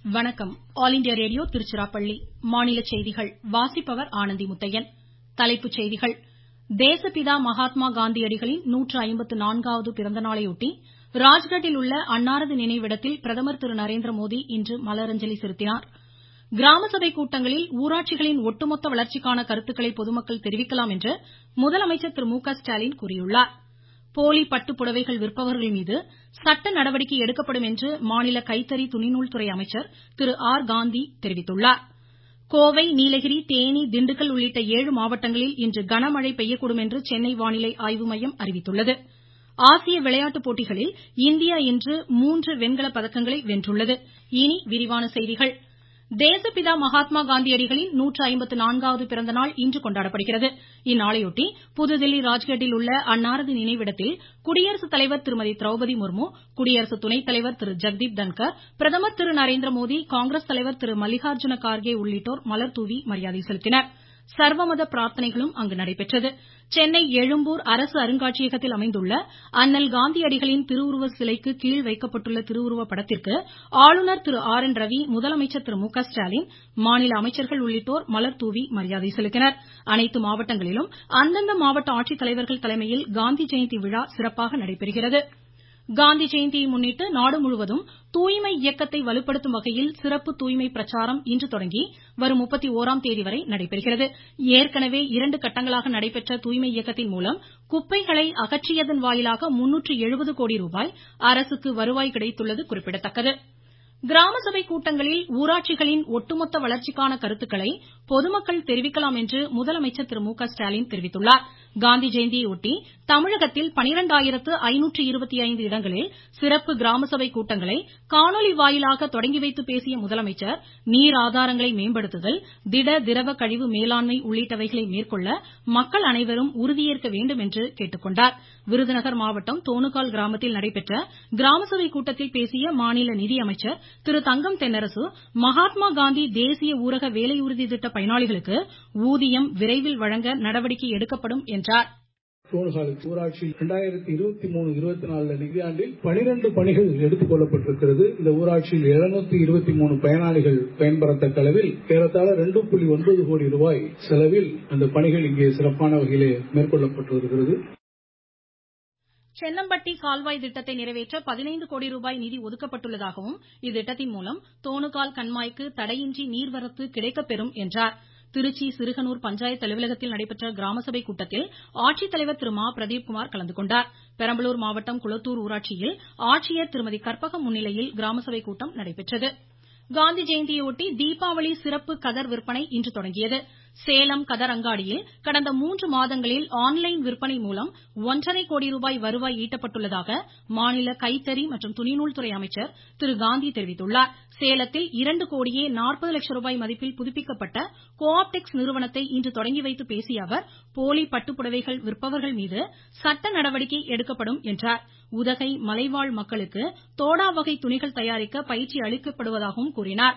வணக்கம் all India radio Tiruchirappalli மாநில செய்திகள் வாசிப்பவர் ஆனந்தி முத்தையன் தலைப்புச் செய்திகள் தேசப்பிதா மகாத்மா காந்தியடிகளின் நூற்று ஐம்பத்து நான்காவது பிறந்தநாளையொட்டி ராஜ்கட்டில் உள்ள அன்னாரது நினைவிடத்தில் பிரதமர் திரு நரேந்திரமோடி இன்று மலரஞ்சலி செலுத்தினார் கிராம சபை கூட்டங்களில் ஊராட்சிகளின் ஒட்டுமொத்த வளர்ச்சிக்கான கருத்துக்களை பொதுமக்கள் தெரிவிக்கலாம் என்று முதலமைச்சர் திரு மு க ஸ்டாலின் கூறியுள்ளார் போலி பட்டுப் புடவைகள் விற்பவர்கள் மீது சட்ட நடவடிக்கை எடுக்கப்படும் என்று மாநில கைத்தறி துணிநூல் துறை அமைச்சர் திரு ஆர் காந்தி தெரிவித்துள்ளார் கோவை நீலகிரி தேனி திண்டுக்கல் உள்ளிட்ட ஏழு மாவட்டங்களில் இன்று கனமழை பெய்யக்கூடும் என்று சென்னை வானிலை ஆய்வு மையம் அறிவித்துள்ளது ஆசிய விளையாட்டுப் போட்டிகளில் இந்தியா இன்று மூன்று வெண்கலப் பதக்கங்களை வென்றுள்ளது இனி விரிவான செய்திகள் தேசப்பிதா மகாத்மா காந்தியடிகளின் நூற்று ஐம்பத்து நான்காவது பிறந்தநாள் இன்று கொண்டாடப்படுகிறது இந்நாளையொட்டி புதுதில்லி ராஜ்கட்டில் உள்ள அன்னாரது நினைவிடத்தில் குடியரசுத் தலைவர் திருமதி திரௌபதி முர்மு குடியரசு துணைத் தலைவர் திரு ஜெகதீப் தன்கர் பிரதமர் திரு நரேந்திரமோடி காங்கிரஸ் தலைவர் திரு மல்லிகார்ஜுன கார்கே உள்ளிட்டோர் மலர்தூவி மரியாதை செலுத்தினர் சர்வமத பிரார்த்தனைகளும் அங்கு நடைபெற்றது சென்னை எழும்பூர் அரசு அருங்காட்சியகத்தில் அமைந்துள்ள அண்ணல் காந்தியடிகளின் திருவுருவ சிலைக்கு கீழ் வைக்கப்பட்டுள்ள திருவுருவ படத்திற்கு ஆளுநர் திரு ஆர் என் ரவி முதலமைச்சர் திரு மு க ஸ்டாலின் மாநில அமைச்சர்கள் உள்ளிட்டோர் மலர்தூவி மரியாதை செலுத்தினர் அனைத்து மாவட்டங்களிலும் அந்தந்த மாவட்ட ஆட்சித்தலைவர்கள் தலைமையில் காந்தி ஜெயந்தி விழா சிறப்பாக நடைபெறுகிறது காந்தி ஜெயந்தியை முன்னிட்டு நாடு முழுவதும் தூய்மை இயக்கத்தை வலுப்படுத்தும் வகையில் சிறப்பு தூய்மை பிரச்சாரம் இன்று தொடங்கி வரும் முப்பத்து ஓராம் தேதி வரை நடைபெறுகிறது ஏற்கனவே இரண்டு கட்டங்களாக நடைபெற்ற தூய்மை இயக்கத்தின் மூலம் குப்பைகளை அகற்றியதன் வாயிலாக முன்னூற்று எழுபது கோடி ரூபாய் அரசுக்கு வருவாய் கிடைத்துள்ளது குறிப்பிடத்தக்கது கிராம சபை கூட்டங்களில் ஊராட்சிகளின் ஒட்டுமொத்த வளர்ச்சிக்கான கருத்துக்களை பொதுமக்கள் தெரிவிக்கலாம் என்று முதலமைச்சர் திரு மு க ஸ்டாலின் தெரிவித்துள்ளார் காந்தி ஜெயந்தியையொட்டி தமிழகத்தில் பனிரெண்டாயிரத்து ஐநூற்று இருபத்தி ஐந்து இடங்களில் சிறப்பு கிராம சபை கூட்டங்களை காணொலி வாயிலாக தொடங்கி வைத்து பேசிய முதலமைச்சர் நீர் ஆதாரங்களை மேம்படுத்துதல் திட திரவ கழிவு மேலாண்மை உள்ளிட்டவைகளை மேற்கொள்ள மக்கள் அனைவரும் உறுதியேற்க வேண்டும் என்று கேட்டுக்கொண்டார் விருதுநகர் மாவட்டம் தோணுகால் கிராமத்தில் நடைபெற்ற கிராம சபை கூட்டத்தில் பேசிய மாநில நிதியமைச்சர் திரு தங்கம் தென்னரசு மகாத்மா காந்தி தேசிய ஊரக வேலை உறுதி திட்ட பயனாளிகளுக்கு ஊதியம் விரைவில் வழங்க நடவடிக்கை எடுக்கப்படும் என்றார் தோணுகால் ஊராட்சி இரண்டாயிரத்தி இருபத்தி மூணு இருபத்தி நாலு நிதியாண்டில் பனிரெண்டு பணிகள் எடுத்துக் கொள்ளப்பட்டிருக்கிறது இந்த ஊராட்சியில் எழுநூத்தி இருபத்தி மூணு பயனாளிகள் பயன்பெறத்தக்க அளவில் ஏறத்தாழ ரெண்டு புள்ளி ஒன்பது கோடி ரூபாய் செலவில் அந்த பணிகள் இங்கே சிறப்பான வகையிலே மேற்கொள்ளப்பட்டு வருகிறது சென்னம்பட்டி கால்வாய் திட்டத்தை நிறைவேற்ற பதினைந்து கோடி ரூபாய் நிதி ஒதுக்கப்பட்டுள்ளதாகவும் இத்திட்டத்தின் மூலம் தோணுகால் கண்மாய்க்கு தடையின்றி நீர்வரத்து கிடைக்கப்பெறும் என்றார் திருச்சி சிறுகனூர் பஞ்சாயத்து அலுவலகத்தில் நடைபெற்ற கிராம சபை கூட்டத்தில் ஆட்சித்தலைவர் திரு மா பிரதீப்குமார் கலந்து கொண்டார் பெரம்பலூர் மாவட்டம் குளத்தூர் ஊராட்சியில் ஆட்சியர் திருமதி கற்பகம் முன்னிலையில் கிராம சபை கூட்டம் நடைபெற்றது காந்தி ஜெயந்தியையொட்டி தீபாவளி சிறப்பு கதர் விற்பனை இன்று தொடங்கியது சேலம் கதர் அங்காடியில் கடந்த மூன்று மாதங்களில் ஆன்லைன் விற்பனை மூலம் ஒன்றரை கோடி ரூபாய் வருவாய் ஈட்டப்பட்டுள்ளதாக மாநில கைத்தறி மற்றும் துணிநூல் துறை அமைச்சர் திரு காந்தி தெரிவித்துள்ளார் சேலத்தில் இரண்டு கோடியே நாற்பது லட்சம் ரூபாய் மதிப்பில் புதுப்பிக்கப்பட்ட கோ ஆப்டெக்ஸ் நிறுவனத்தை இன்று தொடங்கி வைத்து பேசிய அவர் போலி பட்டுப்புடவைகள் விற்பவர்கள் மீது சட்ட நடவடிக்கை எடுக்கப்படும் என்றார் உதகை மலைவாழ் மக்களுக்கு தோடா வகை துணிகள் தயாரிக்க பயிற்சி அளிக்கப்படுவதாகவும் கூறினார்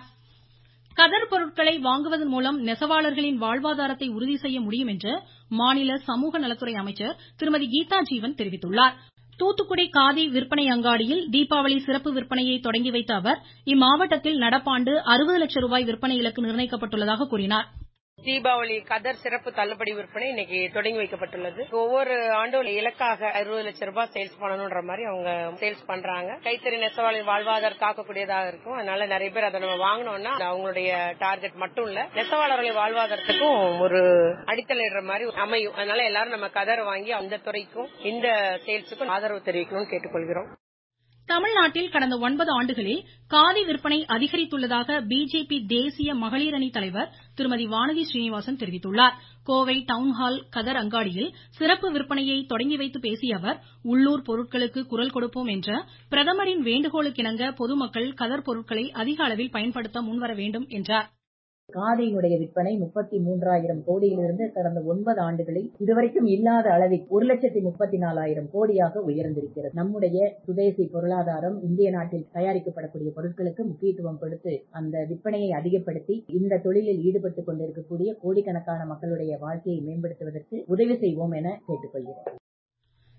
கதர் பொருட்களை வாங்குவதன் மூலம் நெசவாளர்களின் வாழ்வாதாரத்தை உறுதி செய்ய முடியும் என்று மாநில சமூக நலத்துறை அமைச்சர் திருமதி கீதா ஜீவன் தெரிவித்துள்ளார் தூத்துக்குடி காதி விற்பனை அங்காடியில் தீபாவளி சிறப்பு விற்பனையை தொடங்கி வைத்த அவர் இம்மாவட்டத்தில் நடப்பாண்டு அறுபது லட்சம் ரூபாய் விற்பனை இலக்கு நிர்ணயிக்கப்பட்டுள்ளதாக கூறினார் தீபாவளி கதர் சிறப்பு தள்ளுபடி விற்பனை இன்னைக்கு தொடங்கி வைக்கப்பட்டுள்ளது ஒவ்வொரு ஆண்டும் இலக்காக அறுபது லட்சம் ரூபாய் சேல்ஸ் பண்ணணும்ன்ற மாதிரி அவங்க சேல்ஸ் பண்றாங்க கைத்தறி நெசவாளின் வாழ்வாதாரம் காக்கக்கூடியதாக இருக்கும் அதனால நிறைய பேர் அதை நம்ம வாங்கினோம்னா அவங்களுடைய டார்கெட் மட்டும் இல்ல நெசவாளர்களின் வாழ்வாதாரத்துக்கும் ஒரு அடித்தளிடுற மாதிரி அமையும் அதனால எல்லாரும் நம்ம கதர் வாங்கி அந்த துறைக்கும் இந்த சேல்ஸுக்கும் ஆதரவு தெரிவிக்கணும்னு கேட்டுக்கொள்கிறோம் தமிழ்நாட்டில் கடந்த ஒன்பது ஆண்டுகளில் காதி விற்பனை அதிகரித்துள்ளதாக பிஜேபி தேசிய மகளிர் அணி தலைவர் திருமதி வானதி ஸ்ரீனிவாசன் தெரிவித்துள்ளார் கோவை டவுன்ஹால் கதர் அங்காடியில் சிறப்பு விற்பனையை தொடங்கி வைத்து பேசிய அவர் உள்ளூர் பொருட்களுக்கு குரல் கொடுப்போம் என்ற பிரதமரின் வேண்டுகோளுக்கிணங்க பொதுமக்கள் கதர் பொருட்களை அதிக அளவில் பயன்படுத்த முன்வர வேண்டும் என்றார் காதியினுடைய விற்பனை முப்பத்தி மூன்றாயிரம் கோடியிலிருந்து கடந்த ஒன்பது ஆண்டுகளில் இதுவரைக்கும் இல்லாத அளவில் ஒரு லட்சத்தி முப்பத்தி நாலாயிரம் கோடியாக உயர்ந்திருக்கிறது நம்முடைய சுதேசி பொருளாதாரம் இந்திய நாட்டில் தயாரிக்கப்படக்கூடிய பொருட்களுக்கு முக்கியத்துவம் கொடுத்து அந்த விற்பனையை அதிகப்படுத்தி இந்த தொழிலில் ஈடுபட்டுக் கொண்டிருக்கக்கூடிய கோடிக்கணக்கான மக்களுடைய வாழ்க்கையை மேம்படுத்துவதற்கு உதவி செய்வோம் என கேட்டுக்கொள்கிறேன்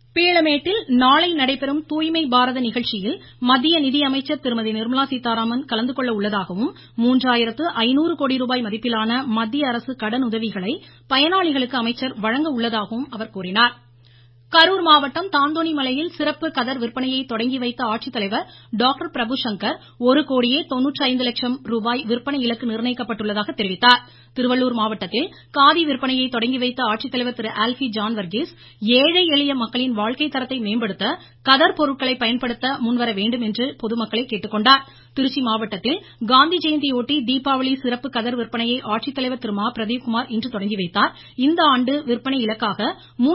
பீளமேட்டில் நாளை நடைபெறும் தூய்மை பாரத நிகழ்ச்சியில் மத்திய நிதியமைச்சர் திருமதி நிர்மலா சீதாராமன் கலந்து கொள்ள உள்ளதாகவும் மூன்றாயிரத்து ஐநூறு கோடி ரூபாய் மதிப்பிலான மத்திய அரசு கடனுதவிகளை பயனாளிகளுக்கு அமைச்சர் வழங்க உள்ளதாகவும் அவர் கூறினார் கரூர் மாவட்டம் தாந்தோணி மலையில் சிறப்பு கதர் விற்பனையை தொடங்கி வைத்த ஆட்சித்தலைவர் டாக்டர் பிரபு சங்கர் ஒரு கோடியே லட்சம் ரூபாய் விற்பனை இலக்கு நிர்ணயிக்கப்பட்டுள்ளதாக தெரிவித்தார் திருவள்ளூர் மாவட்டத்தில் காதி விற்பனையை தொடங்கி வைத்த ஆட்சித்தலைவர் திரு ஆல்பி ஜான் வர்கீஸ் ஏழை எளிய மக்களின் வாழ்க்கை தரத்தை மேம்படுத்த கதர் பொருட்களை பயன்படுத்த முன்வர வேண்டும் என்று பொதுமக்களை கேட்டுக்கொண்டார் திருச்சி மாவட்டத்தில் காந்தி ஜெயந்தியொட்டி தீபாவளி சிறப்பு கதர் விற்பனையை ஆட்சித்தலைவர் திரு மா பிரதீப்குமார் இன்று தொடங்கி வைத்தார் இந்த ஆண்டு விற்பனை இலக்காக